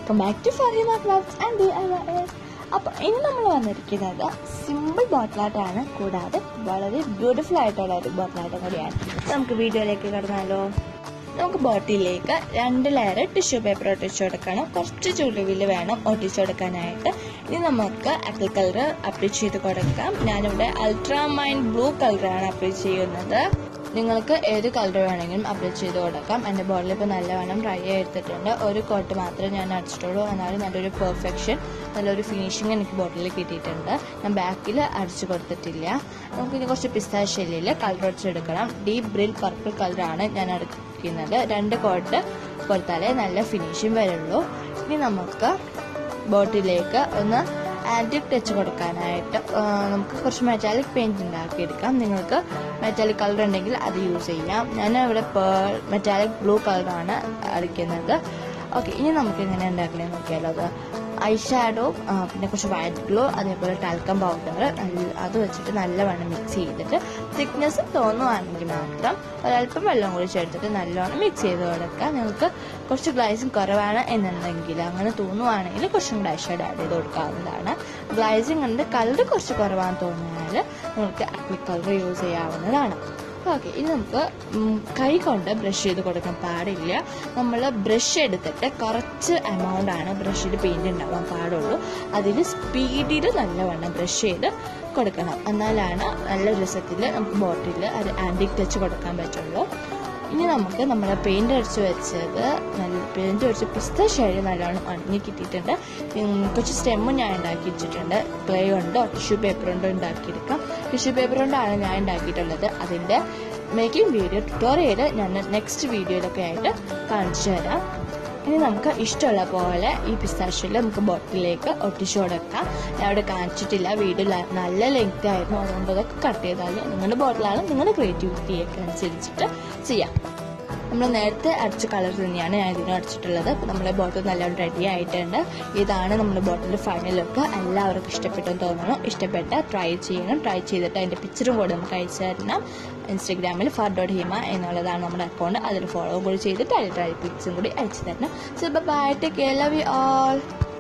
welcome back to Farima clubs and D I അപ്പോൾ ഇനി നമ്മൾ വന്നിരിക്കുന്നത് സിമ്പിൾ ബോട്ടിലായിട്ടാണ് കൂടാതെ വളരെ ബ്യൂട്ടിഫുൾ ആയിട്ടുള്ള ഒരു ബോട്ടിലായിട്ടും കൂടിയാണ് നമുക്ക് വീഡിയോയിലേക്ക് കടന്നാലോ നമുക്ക് ബോട്ടിലേക്ക് രണ്ട് ലെയർ ടിഷ്യൂ പേപ്പർ ഒട്ടിച്ചു കൊടുക്കണം കുറച്ച് ചുളിവിൽ വേണം ഒട്ടിച്ചു കൊടുക്കാനായിട്ട് ഇനി നമുക്ക് അക്കിൾ കളർ അപ്ലൈ ചെയ്ത് കൊടുക്കാം ഞാനിവിടെ അൾട്രാമൈൻ ബ്ലൂ കളറാണ് അപ്ലൈ ചെയ്യുന്നത് നിങ്ങൾക്ക് ഏത് കളർ വേണമെങ്കിലും അപ്ലൈ ചെയ്ത് കൊടുക്കാം എൻ്റെ ബോട്ടിൽ ഇപ്പോൾ നല്ലവണ്ണം ഡ്രൈ എടുത്തിട്ടുണ്ട് ഒരു കോട്ട് മാത്രമേ ഞാൻ അടിച്ചിട്ടുള്ളൂ എന്നാലും നല്ലൊരു പെർഫെക്ഷൻ നല്ലൊരു ഫിനിഷിങ് എനിക്ക് ബോട്ടിൽ കിട്ടിയിട്ടുണ്ട് ഞാൻ ബാക്കിൽ അടിച്ചു കൊടുത്തിട്ടില്ല നമുക്ക് ഇനി കുറച്ച് പിസ്ത ഷെല്ലിൽ കളർ അടിച്ചെടുക്കണം ഡീപ് ബ്രിൽ പർപ്പിൾ കളറാണ് ഞാൻ എടുക്കുന്നത് രണ്ട് കോട്ട് കൊടുത്താലേ നല്ല ഫിനിഷിങ് വരുള്ളൂ ഇനി നമുക്ക് ബോട്ടിലേക്ക് ഒന്ന് ആൻറ്റിക് ടച്ച് കൊടുക്കാനായിട്ട് ആ, നമുക്ക് കുറച്ച് മെറ്റാലിക് പെയിന്റ് ഉണ്ടാക്കിയെടുക്കാം നിങ്ങൾക്ക് മെറ്റാലിക് കളർ ഉണ്ടെങ്കിൽ അത് യൂസ് ചെയ്യാം ഞാൻ ഇവിടെ മെറ്റാലിക് ബ്ലൂ കളറാണ് അടിക്കുന്നത് ഓക്കെ ഇനി നമുക്ക് എങ്ങനെ ഉണ്ടാക്കണേ നോക്കിയാലോ അത് ഐ ഷാഡോ പിന്നെ കുറച്ച് വൈറ്റ് ഗ്ലോ അതേപോലെ ടാൽക്കം പൗഡർ അത് വെച്ചിട്ട് നല്ലവണ്ണം മിക്സ് ചെയ്തിട്ട് തിക്നെസ് തോന്നുവാണെങ്കിൽ മാത്രം ഒരല്പം വെള്ളം കൂടി ചേർത്തിട്ട് നല്ലോണം മിക്സ് ചെയ്ത് കൊടുക്കുക നിങ്ങൾക്ക് കുറച്ച് ഗ്ലൈസിങ് കുറവാണ് എന്നുണ്ടെങ്കിൽ അങ്ങനെ തോന്നുവാണെങ്കിൽ കുറച്ചും കൂടെ ഐ ഷാഡോ ആഡ് ചെയ്ത് കൊടുക്കാവുന്നതാണ് ഗ്ലൈസിങ് ഉണ്ട് കളർ കുറച്ച് കുറവാന്ന് തോന്നിയാൽ നിങ്ങൾക്ക് അക്ലിക് കളർ യൂസ് ചെയ്യാവുന്നതാണ് ഓക്കെ ഇനി നമുക്ക് ഉം, കൈ കൊണ്ട് ബ്രഷ് ചെയ്ത് കൊടുക്കാൻ പാടില്ല നമ്മൾ ബ്രഷ് എടുത്തിട്ട് കുറച്ച് എമൗണ്ട് ആണ് ബ്രഷിൽ പെയിന്റ് ഉണ്ടാവാൻ പാടുള്ളൂ അതിൽ സ്പീഡിൽ നല്ലവണ്ണം ബ്രഷ് ചെയ്ത് കൊടുക്കണം എന്നാലാണ് നല്ല രസത്തിൽ നമുക്ക് ബോട്ടിൽ അത് ആൻറ്റിക് ടച്ച് കൊടുക്കാൻ പറ്റുള്ളൂ ഇനി നമുക്ക് നമ്മുടെ പെയിന്റ് അടിച്ച് വെച്ചത് നല്ല പെയിന്റ് അടിച്ച് പിസ്ത ഷെയ്ഡ് നല്ലോണം ഉണങ്ങി കിട്ടിയിട്ടുണ്ട് ഉം, കുറച്ച് സ്റ്റെമ്മും ഞാൻ ഉണ്ടാക്കി വെച്ചിട്ടുണ്ട് ക്ലേ കൊണ്ടോ ടിഷ്യൂ പേപ്പർ കൊണ്ടോ ഉണ്ടാക്കിയെടുക്കാം ടിഷ്യൂ പേപ്പർ കൊണ്ടാണ് ഞാൻ ഉണ്ടാക്കിയിട്ടുള്ളത് അതിൻ്റെ മേക്കിംഗ് വീഡിയോ ട്യൂട്ടോറിയൽ ഞാൻ നെക്സ്റ്റ് വീഡിയോയിലൊക്കെ ആയിട്ട് കാണിച്ചു തരാം ഇനി നമുക്ക് ഇഷ്ടമുള്ള പോലെ ഈ പിസ്താഷ്യയിൽ നമുക്ക് ബോട്ടിലേക്ക് ഒട്ടിച്ചു കൊടുക്കാം ഞാൻ അവിടെ കാണിച്ചിട്ടില്ല വീഡിയോ ല- നല്ല ലെങ്ത് ആയിരുന്നു അതുകൊണ്ട് അതൊക്കെ കട്ട് ചെയ്താൽ നിങ്ങളുടെ ബോട്ടിലാണ് നിങ്ങളുടെ ക്രിയേറ്റിവിറ്റിയൊക്കെ അനുസരിച്ചിട്ട് ചെയ്യാം നമ്മൾ നേരത്തെ അടിച്ച കളർ തന്നെയാണ് ഞാൻ ഇതിന് അടിച്ചിട്ടുള്ളത് അപ്പോൾ നമ്മുടെ ബോട്ടിൽ നല്ലോണം റെഡി ആയിട്ടുണ്ട് ഇതാണ് നമ്മുടെ ബോട്ടിൽ ഫൈനൽ ലുക്ക് എല്ലാവർക്കും ഇഷ്ടപ്പെട്ടെന്ന് തോന്നണം ഇഷ്ടപ്പെട്ട ട്രൈ ചെയ്യണം ട്രൈ ചെയ്തിട്ട് അതിൻ്റെ പിക്ചറും കൂടെ നമുക്ക് അയച്ചു തരണം ഇൻസ്റ്റഗ്രാമിൽ ഫർ ഡോട്ട് ഹിമ എന്നുള്ളതാണ് നമ്മുടെ അക്കൗണ്ട് അതിൽ ഫോളോ കൂടി ചെയ്തിട്ട് അതിൽ ട്രൈ പിക്സും കൂടി അയച്ചു തരണം so bye take care love you all